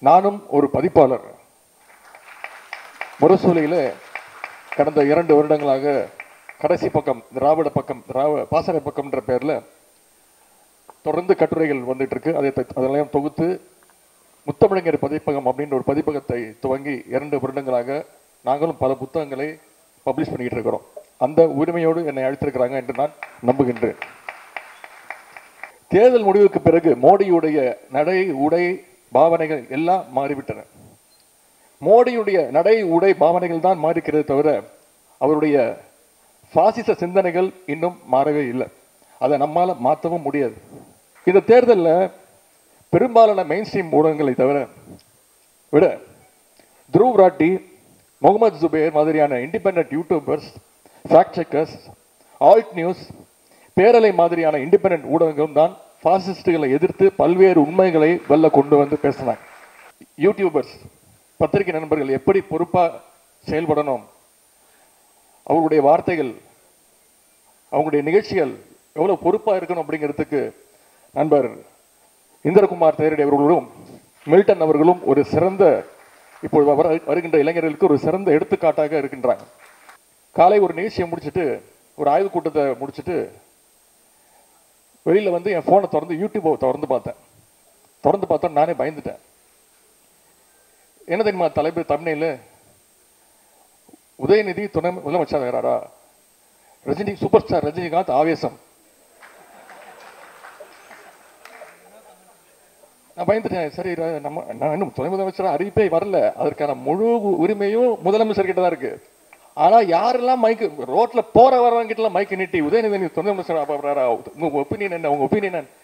நானும் ஒரு பதிப்பாளர் முரசொலியில் கடந்த இரண்டு வருடங்களாக கடைசி பக்கம் திராவிட பக்கம் திராவிட பாசறை பக்கம்ன்ற பேரில் தொடர்ந்து கட்டுரைகள் வந்துட்டு இருக்கு அதை த- அதெல்லாம் தொகுத்து முத்தமிழங்கர் பதிப்பகம் அப்படின்ற ஒரு பதிப்பகத்தை துவங்கி இரண்டு வருடங்களாக நாங்களும் பல புத்தகங்களை பப்ளிஷ் பண்ணிக்கிட்டு இருக்கிறோம் அந்த உரிமையோடு என்னை அழைத்திருக்கிறாங்க என்று நான் நம்புகின்றேன் தேர்தல் முடிவுக்கு பிறகு மோடியுடைய நடை உடை பாவனைகள் எல்லாம் மாறிவிட்டன மோடியுடைய நடை உடை பாவனைகள் தான் மாறிக்கிறது தவிர அவருடைய பாசிச சிந்தனைகள் இன்னும் மாறவே இல்லை அதை நம்மால மாற்றவும் முடியாது இந்த தேர்தலில் பெரும்பாலான மெயின் ஸ்ட்ரீம் ஊடகங்களை தவிர விட துருவ் ராட்டி முகமது ஜுபேர் மாதிரியான independent YouTubers fact checkers Alt News பேரலை மாதிரியான இண்டிபெண்டன்ட் ஊடகங்களும் தான் பாசிஸ்டுகளை எதிர்த்து பல்வேறு உண்மைகளை வெளில கொண்டு வந்து பேசினாங்க யூடியூபர்ஸ் பத்திரிகை நண்பர்கள் எப்படி பொறுப்பா செயல்படணும் அவர்களுடைய வார்த்தைகள் அவங்களுடைய நிகழ்ச்சிகள் எவ்வளவு பொறுப்பா இருக்கணும் அப்படிங்கிறதுக்கு நண்பர் இந்திரகுமார் தேரடி அவர்களும் மில்டன் அவர்களும் ஒரு சிறந்த இப்போ வர வருகின்ற இளைஞர்களுக்கு ஒரு சிறந்த எடுத்துக்காட்டாக இருக்கின்றாங்க காலை ஒரு நிகழ்ச்சியை முடிச்சுட்டு ஒரு ஆய்வுக் கூட்டத்தை முடிச்சுட்டு வெளியில வந்து என் போனை திறந்து யூடியூப் திறந்து பார்த்தேன் திறந்து பார்த்தா நானே பயந்துட்டேன் என்ன தெரியுமா தலைப்பு தமிழில் உதயநிதி துணை முதலமைச்சராகிறாரா ரஜினி சூப்பர் ஸ்டார் ரஜினிகாந்த் ஆவேசம் நான் பயந்துட்டேன் சரி ர- நம்ம நான் இன்னும் துணை முதலமைச்சர் அறிவிப்பே வரல அதற்கான முழு உரிமையும் முதலமைச்சர் கிட்ட தான் இருக்கு ஆனா யாரெல்லாம் மைக்கு ரோட்ல போற வரவங்க கிட்ட எல்லாம் மைக்கு நீட்டி உதயநிதி நீ துணை முதலமைச்சர் ஆகறாரா? உங்க ஒப்பீனியன் என்ன உங்க ஒப்பீனியன் என்ன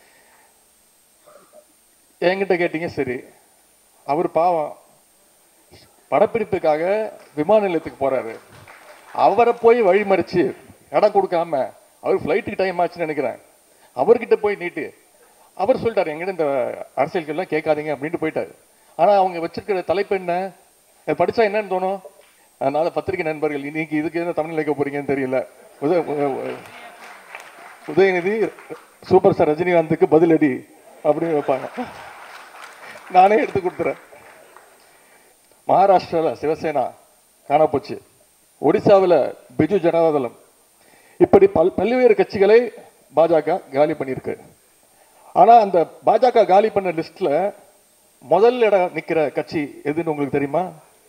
என்கிட்ட கேட்டீங்க சரி அவர் பாவம் படப்பிடிப்புக்காக விமான நிலையத்துக்கு போறாரு அவரை போய் வழிமறிச்சு இடம் கொடுக்காம அவர் ஃப்ளைட்டுக்கு டைம் ஆச்சுன்னு நினைக்கிறேன் அவர்கிட்ட போய் நீட்டு அவர் சொல்லிட்டாரு எங்கிட்ட இந்த அரசியல்கள்லாம் கேட்காதீங்க அப்படின்ட்டு போயிட்டாரு ஆனா அவங்க வச்சிருக்கிற தலைப்பு என்ன இதை படிச்சா என்னன்னு தோணும் அதனால பத்திரிகை நண்பர்கள் இன்னைக்கு இதுக்கு என்ன தமிழ் வைக்க போறீங்கன்னு தெரியல உத- உ- உதயநிதி சூப்பர் ஸ்டார் ரஜினிகாந்துக்கு பதிலடி அப்படின்னு வைப்பாங்க நானே எடுத்து கொடுத்துறேன் மகாராஷ்டிரால சிவசேனா காண போச்சு ஒடிசாவில் பிஜு ஜனதாதளம் இப்படி பல் பல்வேறு கட்சிகளை பாஜக காலி பண்ணியிருக்கு ஆனா அந்த பாஜக காலி பண்ண லிஸ்ட்ல முதல் இடம் நிக்கிற கட்சி எதுன்னு உங்களுக்கு தெரியுமா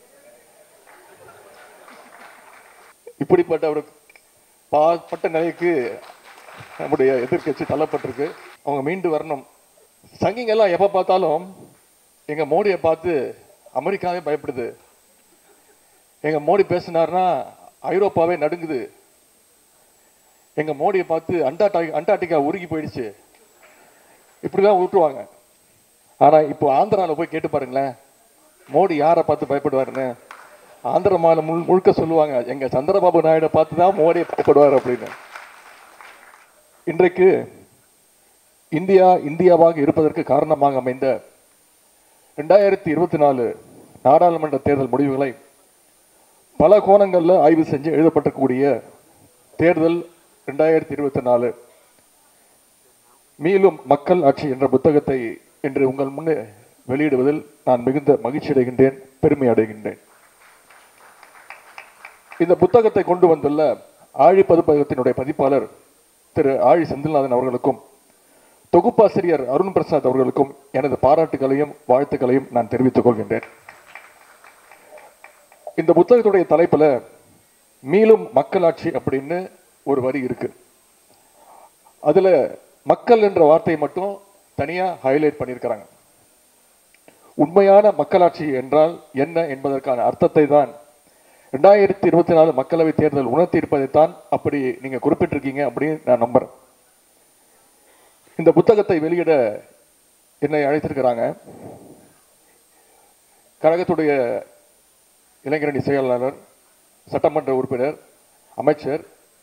இப்படிப்பட்ட ஒரு பாற்பட்ட நிலைக்கு நம்முடைய எதிர்க்கட்சி தள்ளப்பட்டிருக்கு அவங்க மீண்டு வரணும் சங்கிங்க எல்லாம் எப்ப பார்த்தாலும் எங்க மோடியை பார்த்து அமெரிக்காவே பயப்படுது எங்க மோடி பேசினார்னா ஐரோப்பாவே நடுங்குது எங்க மோடியை பார்த்து அண்டார்டா அண்டார்டிகா உருகி போயிடுச்சு இப்படிலாம் விட்டுருவாங்க ஆனா இப்போ ஆந்திரால போய் கேட்டு பாருங்களேன் மோடி யாரை பார்த்து பயப்படுவாருன்னு ஆந்திர மாநிலம் முழு- முழுக்க சொல்லுவாங்க எங்க சந்திரபாபு நாயுடை பார்த்து தான் மோடி பயப்படுவார் அப்படின்னு இன்றைக்கு இந்தியா இந்தியாவாக இருப்பதற்கு காரணமாக அமைந்த ரெண்டாயிரத்தி இருபத்தி நாலு நாடாளுமன்ற தேர்தல் முடிவுகளை பல கோணங்கள்ல ஆய்வு செஞ்சு எழுதப்பட்டிருக்கக்கூடிய தேர்தல் ரெண்டாயிரத்தி இருபத்தி நாலு மீளும் மக்கள் ஆட்சி என்ற புத்தகத்தை இன்று உங்கள் முன்னே வெளியிடுவதில் நான் மிகுந்த மகிழ்ச்சி அடைகின்றேன் பெருமை அடைகின்றேன் இந்த புத்தகத்தை கொண்டு வந்துள்ள ஆழி பதிப்பகத்தினுடைய பதிப்பாளர் திரு ஆழி செந்தில்நாதன் அவர்களுக்கும் தொகுப்பாசிரியர் அருண் பிரசாத் அவர்களுக்கும் எனது பாராட்டுகளையும் வாழ்த்துக்களையும் நான் தெரிவித்துக் கொள்கின்றேன் இந்த புத்தகத்துடைய தலைப்புல மீளும் மக்களாட்சி அப்படின்னு ஒரு வரி இருக்கு அதுல மக்கள் என்ற வார்த்தையை மட்டும் தனியா ஹைலைட் பண்ணியிருக்கிறாங்க உண்மையான மக்களாட்சி என்றால் என்ன என்பதற்கான அர்த்தத்தை தான் ரெண்டாயிரத்தி இருபத்தி நாலு மக்களவை தேர்தல் உணர்த்தி இருப்பதைத்தான் அப்படி நீங்க குறிப்பிட்டிருக்கீங்க அப்படின்னு நான் நம்புறேன் இந்த புத்தகத்தை வெளியிட என்னை அழைத்திருக்கிறாங்க கழகத்துடைய இளைஞரணி செயலாளர் சட்டமன்ற உறுப்பினர் அமைச்சர்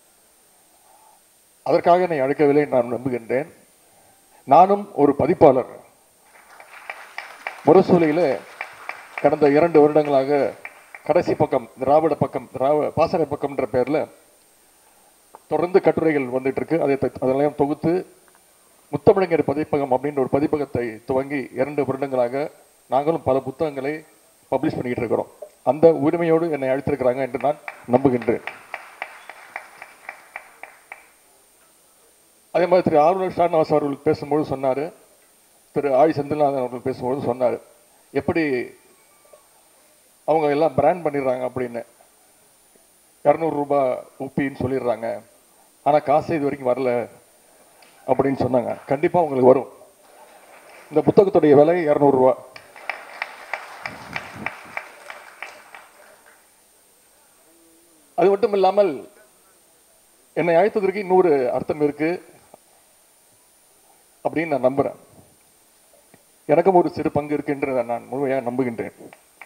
அதற்காக என்னை அழைக்கவில்லை என்று நான் நம்புகின்றேன் நானும் ஒரு பதிப்பாளர் முரசொலியில கடந்த இரண்டு வருடங்களாக கடைசி பக்கம் திராவிட பக்கம் திராவிட பாசறை பக்கம்ன்ற பேர்ல தொடர்ந்து கட்டுரைகள் வந்துட்டு இருக்கு அதை த- அதெல்லாம் தொகுத்து முத்தமிழங்கர் பதிப்பகம் அப்படின்ற ஒரு பதிப்பகத்தை துவங்கி இரண்டு வருடங்களாக நாங்களும் பல புத்தகங்களை பப்ளிஷ் பண்ணிக்கிட்டு இருக்கிறோம் அந்த உரிமையோடு என்னை அழைத்திருக்கிறாங்க என்று நான் நம்புகின்றேன் அதே மாதிரி திரு ஆளுநர் ஷானவாஸ் அவர்கள் பேசும்போது சொன்னார் திரு ஆய் செந்தில்நாதன் அவர்கள் பேசும்போது சொன்னார் எப்படி அவங்க எல்லாம் பிராண்ட் பண்ணிடுறாங்க அப்படின்னு இரநூறு ரூபாய் உப்பின்னு சொல்லிடுறாங்க ஆனால் காசு இது வரைக்கும் வரல அப்படின்னு சொன்னாங்க கண்டிப்பாக உங்களுக்கு வரும் இந்த புத்தகத்துடைய விலை இரநூறுவா அது மட்டும் இல்லாமல் என்னை அழைத்ததற்கு இன்னொரு அர்த்தம் இருக்கு அப்படின்னு நான் நம்புறேன் எனக்கும் ஒரு சிறு பங்கு இருக்கு என்று நான் முழுமையாக நம்புகின்றேன்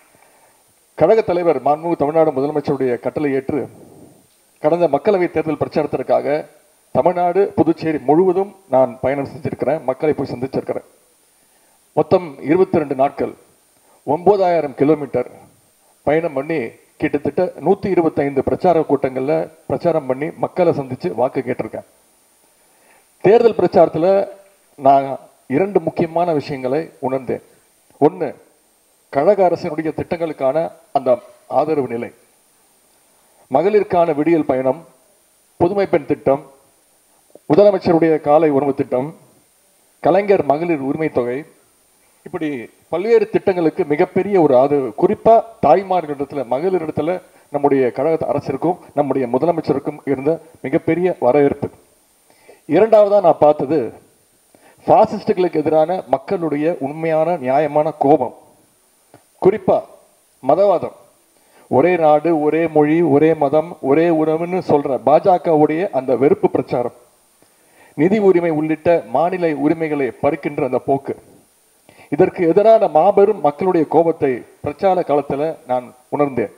கழக தலைவர் மாண்புமிகு தமிழ்நாடு முதலமைச்சருடைய கட்டளை ஏற்று கடந்த மக்களவை தேர்தல் பிரச்சாரத்திற்காக தமிழ்நாடு புதுச்சேரி முழுவதும் நான் பயணம் செஞ்சிருக்கிறேன் மக்களை போய் சந்திச்சிருக்கிறேன் மொத்தம் இருபத்தி ரெண்டு நாட்கள் ஒன்பதாயிரம் கிலோமீட்டர் பயணம் பண்ணி கிட்டத்தட்ட நூத்தி இருபத்தைந்து பிரச்சார கூட்டங்கள்ல பிரச்சாரம் பண்ணி மக்களை சந்திச்சு வாக்கு கேட்டிருக்கேன் தேர்தல் பிரச்சாரத்துல நான் இரண்டு முக்கியமான விஷயங்களை உணர்ந்தேன் ஒன்று கழக அரசினுடைய திட்டங்களுக்கான அந்த ஆதரவு நிலை மகளிருக்கான விடியல் பயணம் புதுமை பெண் திட்டம் முதலமைச்சருடைய காலை உணவு திட்டம் கலைஞர் மகளிர் உரிமை தொகை இப்படி பல்வேறு திட்டங்களுக்கு மிகப்பெரிய ஒரு ஆதரவு குறிப்பா தாய்மார்களிடத்துல மகளிரிடத்துல நம்முடைய கழக அரசிற்கும் நம்முடைய முதலமைச்சருக்கும் இருந்த மிகப்பெரிய வரவேற்பு இரண்டாவதா நான் பார்த்தது பாசிஸ்டுகளுக்கு எதிரான மக்களுடைய உண்மையான நியாயமான கோபம் குறிப்பா மதவாதம் ஒரே நாடு ஒரே மொழி ஒரே மதம் ஒரே உணவுன்னு சொல்ற பாஜகவுடைய அந்த வெறுப்பு பிரச்சாரம் நிதி உரிமை உள்ளிட்ட மாநில உரிமைகளை பறிக்கின்ற அந்த போக்கு இதற்கு எதிரான மாபெரும் மக்களுடைய கோபத்தை பிரச்சார காலத்துல நான் உணர்ந்தேன்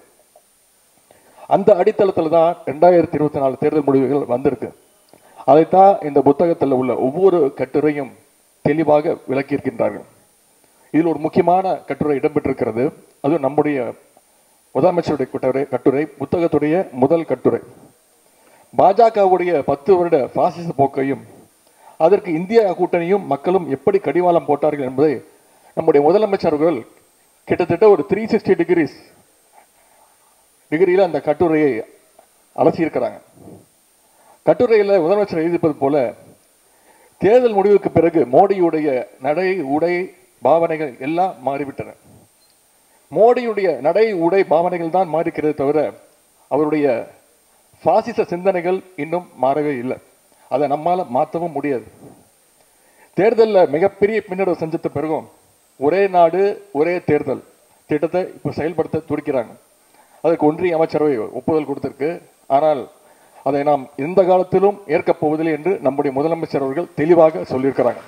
அந்த அடித்தளத்துல தான் ரெண்டாயிரத்தி இருபத்தி நாலு தேர்தல் முடிவுகள் வந்திருக்கு அதைத்தான் இந்த புத்தகத்தில் உள்ள ஒவ்வொரு கட்டுரையும் தெளிவாக விளக்கியிருக்கின்றார்கள் இதில் ஒரு முக்கியமான கட்டுரை இடம்பெற்றிருக்கிறது அதுவும் நம்முடைய முதலமைச்சருடைய கட்டுரை கட்டுரை புத்தகத்துடைய முதல் கட்டுரை பாஜகவுடைய பத்து வருட பாசிச போக்கையும் அதற்கு இந்திய கூட்டணியும் மக்களும் எப்படி கடிவாளம் போட்டார்கள் என்பதை நம்முடைய முதலமைச்சர்கள் கிட்டத்தட்ட ஒரு த்ரீ சிக்ஸ்டி டிகிரிஸ் டிகிரியில் அந்த கட்டுரையை அலசியிருக்கிறாங்க கட்டுரையில் முதலமைச்சர் எழுதிப்பது போல தேர்தல் முடிவுக்கு பிறகு மோடியுடைய நடை உடை பாவனைகள் எல்லாம் மாறிவிட்டன மோடியுடைய நடை உடை பாவனைகள் தான் மாறிக்கிறது தவிர அவருடைய பாசிச சிந்தனைகள் இன்னும் மாறவே இல்லை அதை நம்மால மாற்றவும் முடியாது தேர்தலில் மிகப்பெரிய பின்னடைவு செஞ்சத பிறகும் ஒரே நாடு ஒரே தேர்தல் திட்டத்தை இப்போ செயல்படுத்த துடிக்கிறாங்க அதுக்கு ஒன்றிய அமைச்சரவை ஒப்புதல் கொடுத்திருக்கு ஆனால் அதை நாம் எந்த காலத்திலும் ஏற்கப் போவதில்லை என்று நம்முடைய முதலமைச்சர் அவர்கள் தெளிவாக சொல்லியிருக்கிறாங்க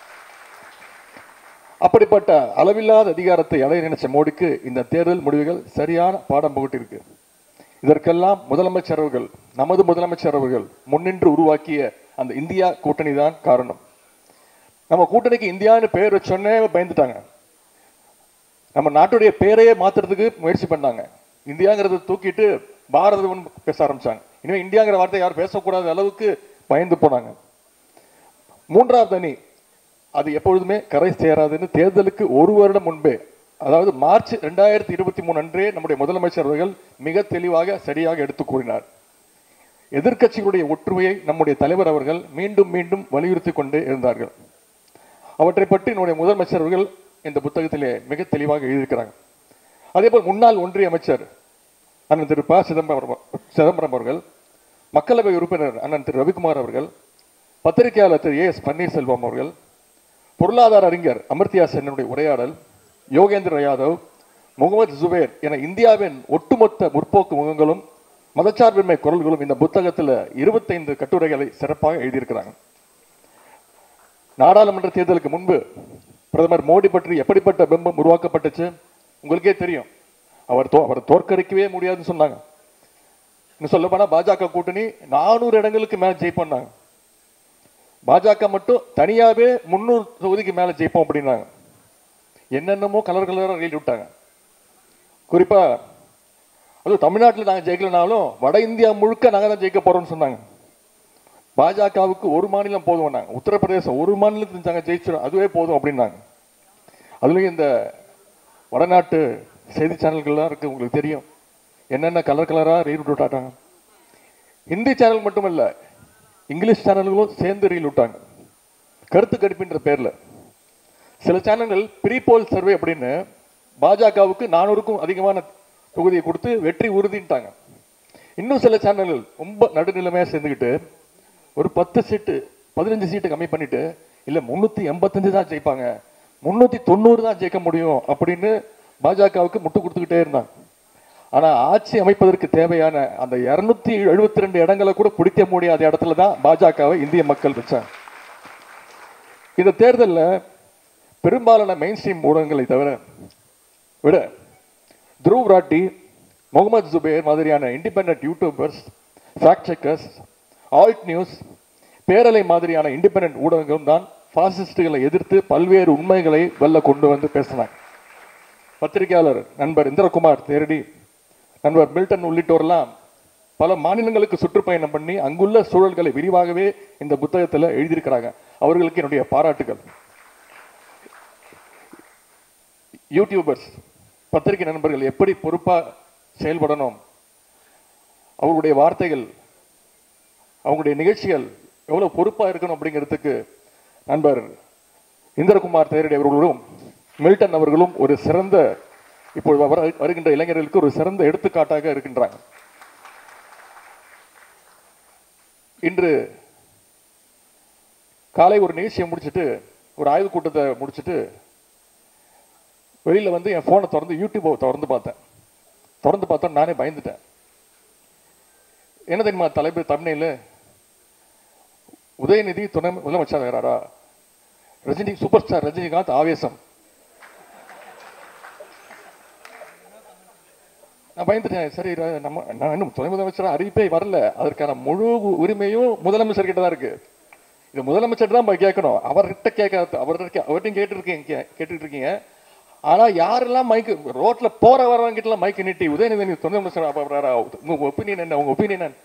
அப்படிப்பட்ட அளவில்லாத அதிகாரத்தை அடைய நினைச்ச மோடிக்கு இந்த தேர்தல் முடிவுகள் சரியான பாடம் புகட்டிருக்கு இதற்கெல்லாம் முதலமைச்சர் அவர்கள் நமது முதலமைச்சர் அவர்கள் முன்னின்று உருவாக்கிய அந்த இந்தியா கூட்டணி தான் காரணம் நம்ம கூட்டணிக்கு இந்தியான்னு பெயர் வச்சோன்னே பயந்துட்டாங்க நம்ம நாட்டுடைய பெயரையே மாத்துறதுக்கு முயற்சி பண்ணாங்க இந்தியாங்கிறத தூக்கிட்டு பாரதம் பேச ஆரம்பிச்சாங்க இனிமே இந்தியாங்கிற வார்த்தை யாரும் பேசக்கூடாத அளவுக்கு பயந்து போனாங்க மூன்றாவது அணி அது எப்பொழுதுமே கரை சேராதுன்னு தேர்தலுக்கு ஒரு வருடம் முன்பே அதாவது மார்ச் ரெண்டாயிரத்தி இருபத்தி மூணு அன்றே நம்முடைய முதலமைச்சர் அவர்கள் மிக தெளிவாக சரியாக எடுத்து கூறினார் எதிர்க்கட்சிகளுடைய ஒற்றுமையை நம்முடைய தலைவர் அவர்கள் மீண்டும் மீண்டும் வலியுறுத்தி கொண்டே இருந்தார்கள் அவற்றை பற்றி நம்முடைய முதலமைச்சர் அவர்கள் இந்த புத்தகத்திலே மிக தெளிவாக எழுதியிருக்கிறாங்க அதேபோல் முன்னாள் ஒன்றிய அமைச்சர் அண்ணன் திரு ப சிதம்பரம் சிதம்பரம் அவர்கள் மக்களவை உறுப்பினர் அண்ணன் திரு ரவிக்குமார் அவர்கள் பத்திரிகையாளர் திரு ஏ எஸ் பன்னீர்செல்வம் அவர்கள் பொருளாதார அறிஞர் அமர்த்தியா சென்னுடைய உரையாடல் யோகேந்திர யாதவ் முகமது ஜுபேர் என இந்தியாவின் ஒட்டுமொத்த முற்போக்கு முகங்களும் மதச்சார்பின்மை குரல்களும் இந்த புத்தகத்தில் இருபத்தைந்து கட்டுரைகளை சிறப்பாக எழுதியிருக்கிறாங்க நாடாளுமன்ற தேர்தலுக்கு முன்பு பிரதமர் மோடி பற்றி எப்படிப்பட்ட பிம்பம் உருவாக்கப்பட்டுச்சு உங்களுக்கே தெரியும் அவர் தோ அவர் தோற்கடிக்கவே முடியாதுன்னு சொன்னாங்க இன்னும் சொல்ல போனா பாஜக கூட்டணி நானூறு இடங்களுக்கு மேல ஜெயிப்போம்னாங்க பாஜக மட்டும் தனியாவே முன்னூறு தொகுதிக்கு மேல ஜெயிப்போம் அப்படின்னாங்க என்னென்னமோ கலர் கலராக எழுதி விட்டாங்க குறிப்பா அதுவும் தமிழ்நாட்டில் நாங்கள் ஜெயிக்கலனாலும் வட இந்தியா முழுக்க நாங்கள் தான் ஜெயிக்க போறோம்னு சொன்னாங்க பாஜகவுக்கு ஒரு மாநிலம் போதும் உத்தரப்பிரதேசம் ஒரு மாநிலத்தில் நாங்கள் ஜெயிச்சிடும் அதுவே போதும் அப்படின்னாங்க அதுலயும் இந்த வடநாட்டு செய்தி சேனல்கள்லாம் இருக்கு உங்களுக்கு தெரியும் என்னென்ன கலர் கலராக ரீல் விட்டாங்க ஹிந்தி சேனல் மட்டுமல்ல இங்கிலீஷ் சேனல்களும் சேர்ந்து ரீல் விட்டாங்க கருத்து கணிப்புன்ற பேரில் சில சேனல்கள் ப்ரீபோல் சர்வே அப்படின்னு பாஜகவுக்கு நானூறுக்கும் அதிகமான தொகுதியை கொடுத்து வெற்றி உறுதின்ட்டாங்க இன்னும் சில சேனல்கள் ரொம்ப நடுநிலைமையாக சேர்ந்துக்கிட்டு ஒரு பத்து சீட்டு பதினஞ்சு சீட்டு கம்மி பண்ணிட்டு இல்லை முந்நூற்றி எண்பத்தஞ்சு தான் ஜெயிப்பாங்க முந்நூற்றி தொண்ணூறு தான் ஜெயிக்க முடியும் அப்படின்னு பாஜகவுக்கு முட்டு கொடுத்துக்கிட்டே இருந்தாங்க ஆனால் ஆட்சி அமைப்பதற்கு தேவையான அந்த இரநூத்தி எழுபத்தி ரெண்டு இடங்களை கூட பிடிக்க முடியாத இடத்துல தான் பாஜகவை இந்திய மக்கள் வச்சாங்க இந்த தேர்தலில் பெரும்பாலான மெயின் ஸ்ட்ரீம் ஊடகங்களை தவிர விட துருவ் ராட்டி முகமது ஜுபேர் மாதிரியான independent YouTubers fact checkers Alt News பேரலை மாதிரியான இண்டிபெண்ட் ஊடகங்களும் தான் பாசிஸ்டுகளை எதிர்த்து பல்வேறு உண்மைகளை வெளில கொண்டு வந்து பேசினாங்க பத்திரிகையாளர் நண்பர் இந்திரகுமார் தேரடி நண்பர் மில்டன் உள்ளிட்டோர்லாம் பல மாநிலங்களுக்கு சுற்றுப்பயணம் பண்ணி அங்குள்ள சூழல்களை விரிவாகவே இந்த புத்தகத்தில் எழுதியிருக்கிறாங்க அவர்களுக்கு என்னுடைய பாராட்டுகள் யூடியூபர்ஸ் பத்திரிகை நண்பர்கள் எப்படி பொறுப்பா செயல்படணும் அவங்களுடைய வார்த்தைகள் அவங்களுடைய நிகழ்ச்சிகள் எவ்வளவு பொறுப்பா இருக்கணும் அப்படிங்கிறதுக்கு நண்பர் இந்திரகுமார் தேரடி அவர்களும் மில்டன் அவர்களும் ஒரு சிறந்த இப்பொழுது வர வருகின்ற இளைஞர்களுக்கு ஒரு சிறந்த எடுத்துக்காட்டாக இருக்கின்றாங்க இன்று காலை ஒரு நிகழ்ச்சியை முடிச்சுட்டு ஒரு ஆய்வுக் கூட்டத்தை முடிச்சுட்டு வெளியில வந்து என் போனை திறந்து யூடியூப்பை திறந்து பார்த்தேன் திறந்து பார்த்தா நானே பயந்துட்டேன் என்ன தெரியுமா தலைப்பு தமிழில் உதயநிதி துணை முதலமைச்சராகிறாரா ரஜினி சூப்பர் ஸ்டார் ரஜினிகாந்த் ஆவேசம் நான் பயந்துட்டேன் சரி ர- நம்ம நான் இன்னும் துணை முதலமைச்சர் அறிவிப்பே வரல அதற்கான முழு உரிமையும் முதலமைச்சர் கிட்ட தான் இருக்கு இது முதலமைச்சர் தான் போய் கேட்கணும் அவர்கிட்ட கேட்காத அவர்கிட்ட அவர்கிட்டையும் கேட்டுருக்கீங்க கே- கேட்டுட்டு இருக்கீங்க ஆனா யாரெல்லாம் மைக்கு ரோட்ல போற வரவங்க கிட்ட எல்லாம் மைக்கு நீட்டி உதயநிதி நீ துணை முதலமைச்சர் அப்ப வர்றாரா? உங்க ஒப்பீனியன் என்ன உங்க ஒப்பீனியன் என்ன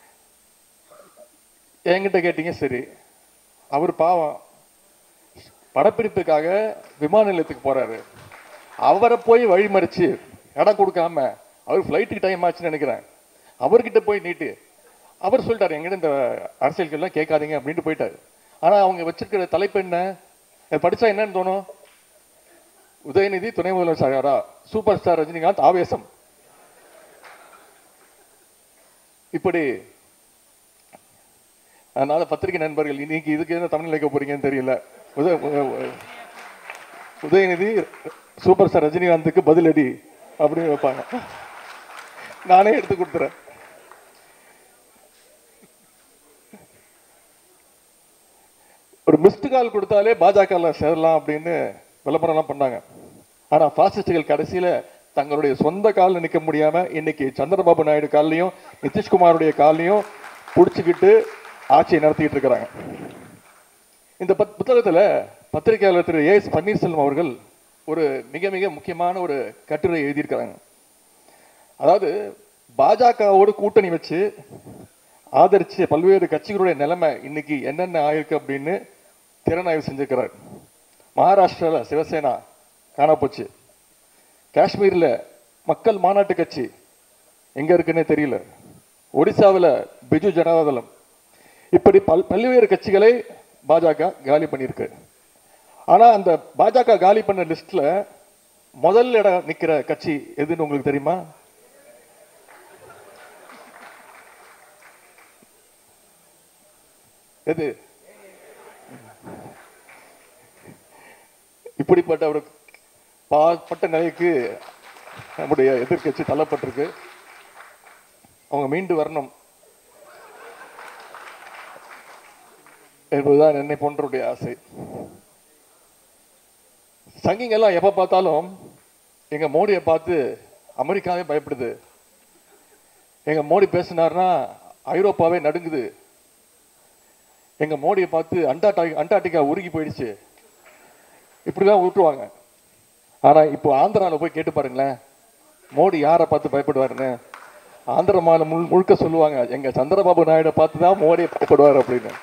என்கிட்ட கேட்டீங்க சரி அவர் பாவம் படப்பிடிப்புக்காக விமான நிலையத்துக்கு போறாரு அவரை போய் வழிமறிச்சு இடம் கொடுக்காம அவர் ஃப்ளைட்டுக்கு டைம் ஆச்சுன்னு நினைக்கிறேன் அவர்கிட்ட போய் நீட்டு அவர் சொல்லிட்டாரு எங்கிட்ட இந்த அரசியல்கள்லாம் கேட்காதீங்க அப்படின்ட்டு போயிட்டாரு ஆனா அவங்க வச்சிருக்கிற தலைப்பு என்ன இதை படிச்சா என்னன்னு தோணும் உதயநிதி துணை முதலமைச்சரா சூப்பர் ஸ்டார் ரஜினிகாந்த் ஆவேசம் இப்படி அதனால பத்திரிகை நண்பர்கள் இன்னைக்கு இதுக்கு என்ன தமிழ் வைக்க போறீங்கன்னு தெரியல உத- உ- உதயநிதி சூப்பர் ஸ்டார் ரஜினிகாந்துக்கு பதிலடி அப்படின்னு வைப்பாங்க நானே எடுத்து கொடுத்துறேன் ஒரு மிஸ்டு கால் கொடுத்தாலே பாஜக சேரலாம் அப்படின்னு விளம்பரம்லாம் பண்ணாங்க ஆனா பாசிஸ்டுகள் கடைசியில தங்களுடைய சொந்த காலில் நிக்க முடியாம இன்னைக்கு சந்திரபாபு நாயுடு கால்லையும் நிதிஷ்குமாருடைய கால்லையும் புடிச்சுக்கிட்டு ஆட்சியை நடத்திட்டு இருக்கிறாங்க இந்த பத்- புத்தகத்துல பத்திரிகையாளர் திரு ஏ எஸ் பன்னீர்செல்வம் அவர்கள் ஒரு மிக மிக முக்கியமான ஒரு கட்டுரை எழுதியிருக்கிறாங்க அதாவது பாஜகவோடு கூட்டணி வச்சு ஆதரிச்சு பல்வேறு கட்சிகளுடைய நிலைமை இன்னைக்கு என்னென்ன ஆயிருக்கு அப்படின்னு திறனாய்வு செஞ்சிருக்கிறார் மகாராஷ்டிரால சிவசேனா காணப்போச்சு காஷ்மீர்ல மக்கள் மாநாட்டு கட்சி எங்க இருக்குன்னே தெரியல ஒடிசாவில் பிஜு ஜனதாதளம் இப்படி பல் பல்வேறு கட்சிகளை பாஜக காலி பண்ணியிருக்கு ஆனா அந்த பாஜக காலி பண்ண லிஸ்ட்ல முதல் இடம் நிக்கிற கட்சி எதுன்னு உங்களுக்கு தெரியுமா எது இப்படிப்பட்ட ஒரு பாற்பட்ட நிலைக்கு நம்முடைய எதிர்க்கட்சி தள்ளப்பட்டிருக்கு அவங்க மீண்டு வரணும் என்பதுதான் என்னை போன்றவருடைய ஆசை சங்கிங்க எல்லாம் எப்ப பார்த்தாலும் எங்க மோடியை பார்த்து அமெரிக்காவே பயப்படுது எங்க மோடி பேசினார்னா ஐரோப்பாவே நடுங்குது எங்க மோடியை பார்த்து அண்டார்டா அண்டார்டிகா உருகி போயிடுச்சு இப்படிலாம் விட்டுருவாங்க ஆனா இப்போ ஆந்திரால போய் கேட்டு பாருங்களேன் மோடி யாரை பார்த்து பயப்படுவாருன்னு ஆந்திர மாநிலம் முழு- முழுக்க சொல்லுவாங்க எங்க சந்திரபாபு நாயுடு பார்த்து தான் மோடி பயப்படுவார் அப்படின்னு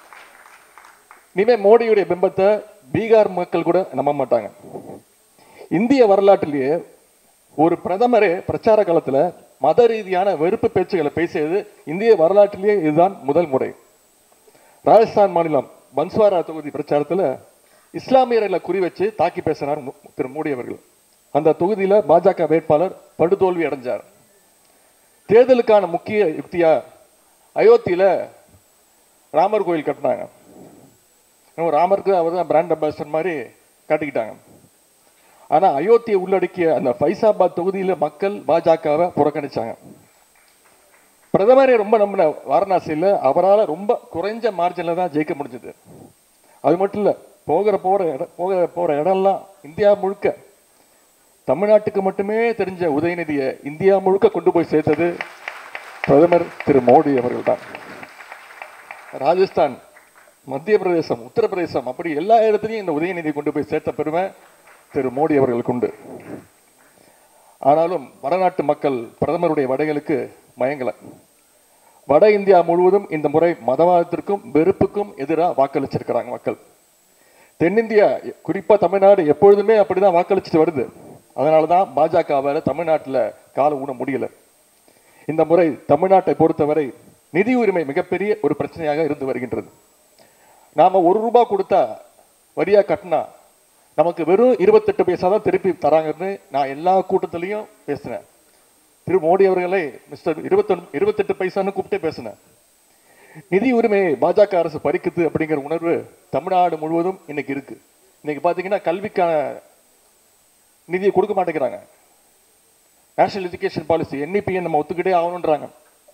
இனிமே மோடியுடைய பிம்பத்தை பீகார் மக்கள் கூட நம்ப மாட்டாங்க இந்திய வரலாற்றிலேயே ஒரு பிரதமரே பிரச்சார காலத்துல மத ரீதியான வெறுப்பு பேச்சுகளை பேசியது இந்திய வரலாற்றிலேயே இதுதான் முதல் முறை ராஜஸ்தான் மாநிலம் பன்ஸ்வாரா தொகுதி பிரச்சாரத்துல இஸ்லாமியர்களை குறி வச்சு தாக்கி பேசினார் மு- திரு மோடி அவர்கள் அந்த தொகுதியில பாஜக வேட்பாளர் படுதோல்வி அடைஞ்சார் தேர்தலுக்கான முக்கிய யுக்தியா அயோத்தியில ராமர் கோயில் கட்டினாங்க நம்ம ராமருக்கு அவர் தான் பிராண்ட் அம்பாசிடர் மாதிரி காட்டிக்கிட்டாங்க ஆனா அயோத்தியை உள்ளடக்கிய அந்த ஃபைசாபாத் தொகுதியில மக்கள் பாஜகவை புறக்கணிச்சாங்க பிரதமரை ரொம்ப நம்பின வாரணாசியில அவரால் ரொம்ப குறைஞ்ச மார்ஜினில் தான் ஜெயிக்க முடிஞ்சது அது மட்டும் இல்ல போகிற போற இடம் போகிற போற இடம்லாம் இந்தியா முழுக்க தமிழ்நாட்டுக்கு மட்டுமே தெரிஞ்ச உதயநிதியை இந்தியா முழுக்க கொண்டு போய் சேர்த்தது பிரதமர் திரு மோடி அவர்கள் தான் ராஜஸ்தான் மத்திய பிரதேசம் உத்தரப்பிரதேசம் அப்படி எல்லா இடத்துலையும் இந்த உதயநிதி கொண்டு போய் சேர்த்த பெருமை திரு மோடி அவர்களுக்கு உண்டு ஆனாலும் வடநாட்டு மக்கள் பிரதமருடைய வடைகளுக்கு மயங்கல வட இந்தியா முழுவதும் இந்த முறை மதவாதத்திற்கும் வெறுப்புக்கும் எதிராக வாக்களிச்சிருக்கிறாங்க மக்கள் தென்னிந்தியா குறிப்பா தமிழ்நாடு எப்பொழுதுமே அப்படிதான் வாக்களிச்சுட்டு வருது அதனால தான் பாஜகவால தமிழ்நாட்டுல கால ஊன முடியல இந்த முறை தமிழ்நாட்டை பொறுத்தவரை நிதி உரிமை மிகப்பெரிய ஒரு பிரச்சனையாக இருந்து வருகின்றது நாம ஒரு ரூபாய் கொடுத்தா வரியா கட்டினா நமக்கு வெறும் இருபத்தெட்டு பைசா தான் திருப்பி தராங்கன்னு நான் எல்லா கூட்டத்திலையும் பேசினேன் திரு மோடி அவர்களை மிஸ்டர் இருபத்தொன்னு இருபத்தெட்டு பைசான்னு கூப்பிட்டே பேசினேன் நிதி உரிமையை பாஜக அரசு பறிக்குது அப்படிங்கிற உணர்வு தமிழ்நாடு முழுவதும் இன்னைக்கு இருக்கு இன்னைக்கு பாத்தீங்கன்னா கல்விக்கான நிதியை கொடுக்க மாட்டேங்கிறாங்க நேஷனல் எஜுகேஷன் பாலிசி என்இபியை நம்ம ஒத்துக்கிட்டே ஆகணுன்றாங்க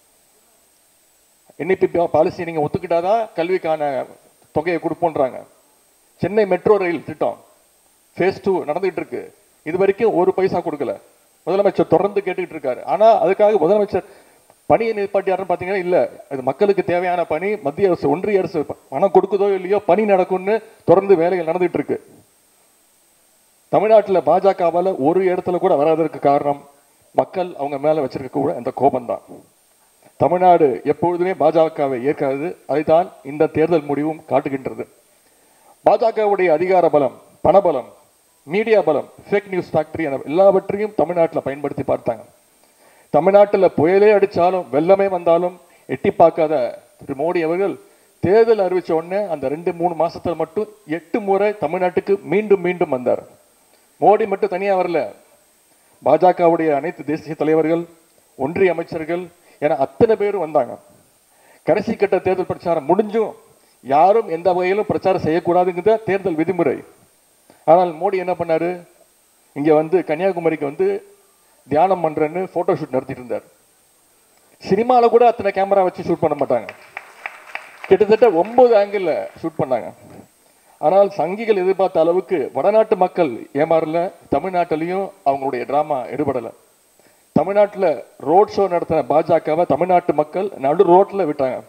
என்இபி பாலிசி நீங்க ஒத்துக்கிட்டாதான் கல்விக்கான தொகையை கொடுப்போன்றாங்க சென்னை மெட்ரோ ரயில் திட்டம் ஃபேஸ் டூ நடந்துகிட்டு இருக்கு இது வரைக்கும் ஒரு பைசா கொடுக்கல முதலமைச்சர் தொடர்ந்து கேட்டுக்கிட்டு இருக்காரு ஆனா அதுக்காக முதலமைச்சர் பணியை நிற்பாட்டியாருன்னு பாத்தீங்கன்னா இல்ல அது மக்களுக்கு தேவையான பணி மத்திய அரசு ஒன்றிய அரசு பணம் கொடுக்குதோ இல்லையோ பணி நடக்கும்னு தொடர்ந்து வேலைகள் நடந்துட்டு இருக்கு தமிழ்நாட்டுல பாஜகவால ஒரு இடத்துல கூட வராததற்கு காரணம் மக்கள் அவங்க மேல வச்சிருக்க கூட அந்த கோபம்தான் தமிழ்நாடு எப்பொழுதுமே பாஜகவை ஏற்காது அதைத்தான் இந்த தேர்தல் முடிவும் காட்டுகின்றது பாஜகவுடைய அதிகார பலம் பணபலம் மீடியா பலம் ஃபேக் நியூஸ் ஃபேக்டரி என எல்லாவற்றையும் தமிழ்நாட்டில் பயன்படுத்தி பார்த்தாங்க தமிழ்நாட்டில் புயலே அடிச்சாலும் வெள்ளமே வந்தாலும் எட்டி பார்க்காத திரு மோடி அவர்கள் தேர்தல் அறிவிச்ச உடனே அந்த ரெண்டு மூணு மாசத்துல மட்டும் எட்டு முறை தமிழ்நாட்டுக்கு மீண்டும் மீண்டும் வந்தார் மோடி மட்டும் தனியா வரல பாஜகவுடைய அனைத்து தேசிய தலைவர்கள் ஒன்றிய அமைச்சர்கள் என அத்தனை பேரும் வந்தாங்க கடைசி கட்ட தேர்தல் பிரச்சாரம் முடிஞ்சும் யாரும் எந்த வகையிலும் பிரச்சாரம் செய்யக்கூடாதுங்கிற தேர்தல் விதிமுறை ஆனால் மோடி என்ன பண்ணாரு இங்க வந்து கன்னியாகுமரிக்கு வந்து தியானம் பண்றேன்னு போட்டோ ஷூட் நடத்திட்டு இருந்தார் சினிமால கூட அத்தனை கேமரா வச்சு ஷூட் பண்ண மாட்டாங்க கிட்டத்தட்ட ஒன்பது ஆங்கிள் ஷூட் பண்ணாங்க ஆனால் சங்கிகள் எதிர்பார்த்த அளவுக்கு வடநாட்டு மக்கள் ஏமாறல தமிழ்நாட்டிலையும் அவங்களுடைய டிராமா எடுபடல தமிழ்நாட்டுல ரோட் ஷோ நடத்தின பாஜகவை தமிழ்நாட்டு மக்கள் நடு ரோட்ல விட்டாங்க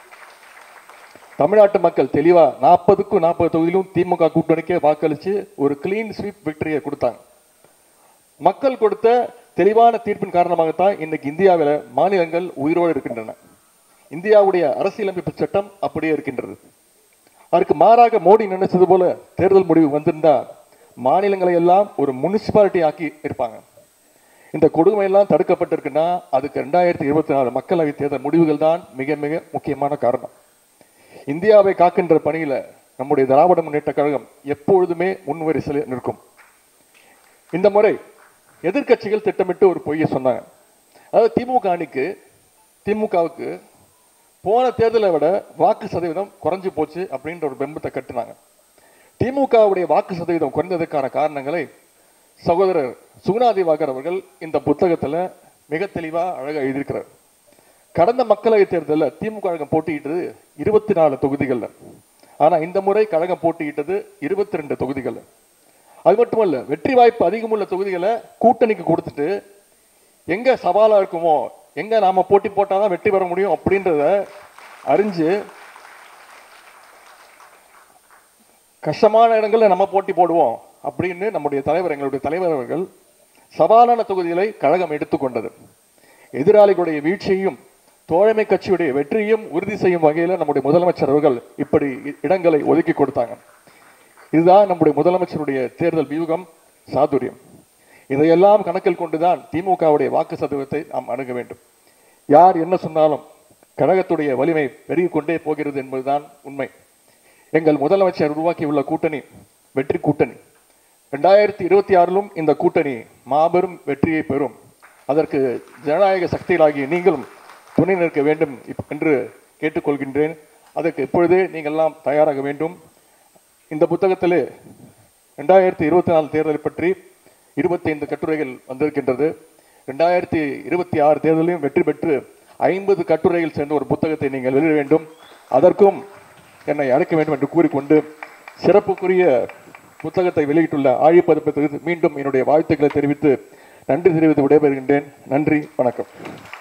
தமிழ்நாட்டு மக்கள் தெளிவா நாற்பதுக்கும் நாற்பது தொகுதியிலும் திமுக கூட்டணிக்கே வாக்களிச்சு ஒரு கிளீன் ஸ்வீப் விக்டரியை கொடுத்தாங்க மக்கள் கொடுத்த தெளிவான தீர்ப்பின் காரணமாகத்தான் இன்னைக்கு இந்தியாவில் மாநிலங்கள் உயிரோடு இருக்கின்றன இந்தியாவுடைய அரசியலமைப்பு சட்டம் அப்படியே இருக்கின்றது அதற்கு மாறாக மோடி நினைச்சது போல தேர்தல் முடிவு வந்திருந்தா மாநிலங்களை எல்லாம் ஒரு முனிசிபாலிட்டி ஆக்கி இருப்பாங்க இந்த கொடுமை எல்லாம் தடுக்கப்பட்டிருக்குன்னா அதுக்கு ரெண்டாயிரத்தி இருபத்தி நாலு மக்களவை தேர்தல் முடிவுகள் தான் மிக மிக முக்கியமான காரணம் இந்தியாவை காக்கின்ற பணியில நம்முடைய திராவிட முன்னேற்ற கழகம் எப்பொழுதுமே முன்வரிசையில் நிற்கும் இந்த முறை எதிர்க்கட்சிகள் திட்டமிட்டு ஒரு பொய்யை சொன்னாங்க அதாவது திமுக அணிக்கு திமுகவுக்கு போன தேர்தலை விட வாக்கு சதவீதம் குறைஞ்சு போச்சு அப்படின்ற ஒரு பிம்பத்தை கட்டுனாங்க திமுகவுடைய வாக்கு சதவீதம் குறைந்ததற்கான காரணங்களை சகோதரர் சுகுணா திவாகர் அவர்கள் இந்த புத்தகத்துல மிக தெளிவா அழகா எழுதியிருக்கிறார் கடந்த மக்களவை தேர்தலில் திமுக கழகம் போட்டியிட்டது இருபத்தி நாலு தொகுதிகள்ல ஆனா இந்த முறை கழகம் போட்டியிட்டது இருபத்தி ரெண்டு தொகுதிகள்ல அது மட்டுமல்ல வெற்றி வாய்ப்பு அதிகமுள்ள தொகுதிகளை கூட்டணிக்கு கொடுத்துட்டு எங்க சவாலா இருக்குமோ எங்க நாம போட்டி போட்டாதான் வெற்றி பெற முடியும் அப்படின்றத அறிஞ்சு கஷ்டமான இடங்கள்ல நம்ம போட்டி போடுவோம் அப்படின்னு நம்முடைய தலைவர் எங்களுடைய தலைவர் அவர்கள் சவாலான தொகுதிகளை கழகம் எடுத்துக்கொண்டது எதிராளிகளுடைய வீழ்ச்சியையும் தோழமை கட்சியுடைய வெற்றியும் உறுதி செய்யும் வகையில் நம்முடைய முதலமைச்சர் அவர்கள் இப்படி இடங்களை ஒதுக்கி கொடுத்தாங்க இதுதான் நம்முடைய முதலமைச்சருடைய தேர்தல் வியூகம் சாதுரியம் இதையெல்லாம் கணக்கில் கொண்டுதான் திமுகவுடைய வாக்கு சதவீதத்தை நாம் அணுக வேண்டும் யார் என்ன சொன்னாலும் கழகத்துடைய வலிமை பெருகிக் கொண்டே போகிறது என்பதுதான் உண்மை எங்கள் முதலமைச்சர் உருவாக்கியுள்ள கூட்டணி வெற்றி கூட்டணி ரெண்டாயிரத்தி இருபத்தி ஆறிலும் இந்த கூட்டணி மாபெரும் வெற்றியை பெறும் அதற்கு ஜனநாயக சக்திகளாகிய நீங்களும் துணை நிற்க வேண்டும் இப்- என்று கேட்டுக்கொள்கின்றேன் அதற்கு இப்பொழுதே நீங்கள்லாம் தயாராக வேண்டும் இந்த புத்தகத்திலே ரெண்டாயிரத்தி இருபத்தி நாலு தேர்தலை பற்றி இருபத்தைந்து கட்டுரைகள் வந்திருக்கின்றது ரெண்டாயிரத்தி இருபத்தி ஆறு தேர்தலையும் வெற்றி பெற்று ஐம்பது கட்டுரைகள் சேர்ந்த ஒரு புத்தகத்தை நீங்கள் வெளியிட வேண்டும் அதற்கும் என்னை அழைக்க வேண்டும் என்று கூறிக்கொண்டு சிறப்புக்குரிய புத்தகத்தை வெளியிட்டுள்ள ஆழிப்பதிப்பத்திற்கு மீண்டும் என்னுடைய வாழ்த்துக்களை தெரிவித்து நன்றி தெரிவித்து விடைபெறுகின்றேன் நன்றி வணக்கம்